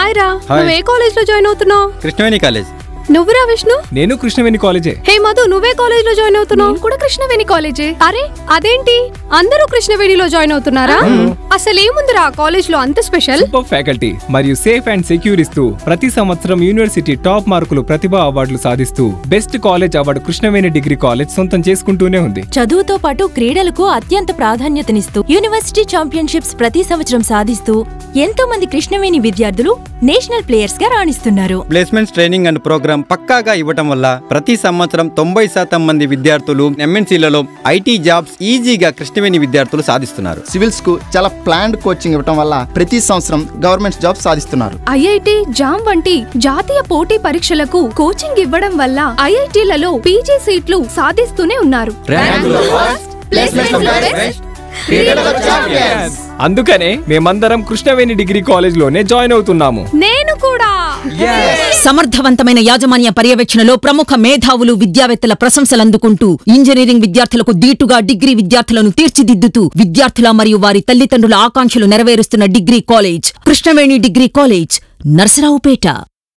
Hi రా hi. నువ్వు ఏ college లో జాయిన్ అవుతున్నావు కృష్ణవేణి కాలేజ్ నువ్వురా విష్ణు నేను కృష్ణవేణి కాలేజే హే మధు నువ్వే కాలేజ్ లో జాయిన్ అవుతున్నావు నేను కూడా కృష్ణవేణి కాలేజే అరే అదేంటి అందరూ కృష్ణవేణిలో జాయిన్ అవుతున్నారా అసలు ఏముందిరా కాలేజ్ లో అంత స్పెషల్ సూపర్ ఫ్యాకల్టీ మరియు సేఫ్ అండ్ సెక్యూర్ ఇస్తూ ప్రతి సంవత్సరం యూనివర్సిటీ టాప్ మార్కులు ప్రతిభా అవార్డులు సాధిస్తూ best college award Krishnaveni degree college సొంతం చేసుకుంటూనే ఉంది చదువుతో పాటు క్రీడలకు అత్యంత ప్రాధాన్యతనిస్తూ యూనివర్సిటీ ఛాంపియన్షిప్స్ ప్రతి సంవత్సరం సాధిస్తూ ఎంతో మంది కృష్ణవేణి విద్యార్థులు నేషనల్ ప్లేయర్స్ గా రాణిస్తున్నారు ప్లేస్మెంట్స్ ట్రైనింగ్ అండ్ ప్రోగ్రామ్ పక్కాగా ఇవ్వటం వల్ల ప్రతి సంవత్సరం తొంభై శాతం మంది విద్యార్థులు ఎంఎన్సీలలో ఐటీ జాబ్స్ ఈజీగా కృష్ణవేణి విద్యార్థులు సాధిస్తున్నారు సివిల్స్ కు చాలా ప్లాన్డ్ కోచింగ్ ఇవ్వటం వల్ల ప్రతి సంవత్సరం గవర్నమెంట్ జాబ్ సాధిస్తున్నారు ఐఐటి జామ్ వంటి జాతీయ పోటీ పరీక్షలకు కోచింగ్ ఇవ్వడం వల్ల ఐఐటీలలో పీజీ సీట్లు సాధిస్తూనే ఉన్నారు అందుకనే మేమందరం కృష్ణవేణి డిగ్రీ కాలేజ్ లోనే జాయిన్ అవుతున్నాము నేను కూడా సమర్థవంతమైన యాజమాన్య పర్యవేక్షణలో ప్రముఖ మేధావులు విద్యావేత్తల ప్రశంసలందుకుంటూ ఇంజనీరింగ్ విద్యార్థులకు దీటుగా డిగ్రీ విద్యార్థులను తీర్చిదిద్దుతూ విద్యార్థుల మరియు వారి తల్లిదండ్రుల ఆకాంక్షలు నెరవేరుస్తున్న degree college Krishnaveni degree college Narasaraopet